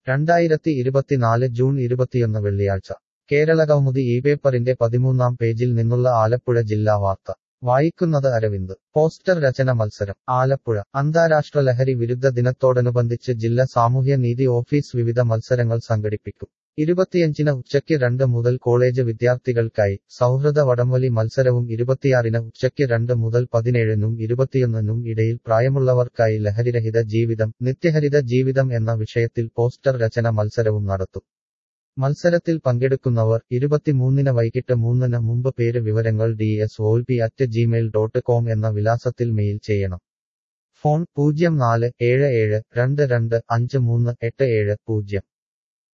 രണ്ടായിരത്തി ഇരുപത്തിനാല് ജൂൺ ഇരുപത്തിയൊന്ന് വെള്ളിയാഴ്ച കേരള കൗമുദി ഈ പേപ്പറിന്റെ പതിമൂന്നാം പേജിൽ നിന്നുള്ള ആലപ്പുഴ ജില്ലാ വാർത്ത വായിക്കുന്നത് അരവിന്ദ് പോസ്റ്റർ രചന മത്സരം ആലപ്പുഴ അന്താരാഷ്ട്ര ലഹരി വിരുദ്ധ ദിനത്തോടനുബന്ധിച്ച് ജില്ലാ സാമൂഹ്യനീതി ഓഫീസ് വിവിധ മത്സരങ്ങൾ സംഘടിപ്പിക്കും ഇരുപത്തിയഞ്ചിന് ഉച്ചയ്ക്ക് രണ്ട് മുതൽ കോളേജ് വിദ്യാർത്ഥികൾക്കായി സൗഹൃദ വടംവലി മത്സരവും ഇരുപത്തിയാറിന് ഉച്ചയ്ക്ക് രണ്ട് മുതൽ പതിനേഴിനും ഇരുപത്തിയൊന്നിനും ഇടയിൽ പ്രായമുള്ളവർക്കായി ലഹരിരഹിത ജീവിതം നിത്യഹരിത ജീവിതം എന്ന വിഷയത്തിൽ പോസ്റ്റർ രചന മത്സരവും നടത്തും മത്സരത്തിൽ പങ്കെടുക്കുന്നവർ ഇരുപത്തിമൂന്നിന് വൈകിട്ട് മൂന്നിന് മുമ്പ് പേര് വിവരങ്ങൾ ഡി എസ് ഓൽപി അറ്റ് ജിമെയിൽ ഡോട്ട് കോം എന്ന വിലാസത്തിൽ മെയിൽ ചെയ്യണം ഫോൺ പൂജ്യം നാല് ഏഴ് ഏഴ് രണ്ട് രണ്ട് അഞ്ച് മൂന്ന് എട്ട് ഏഴ് പൂജ്യം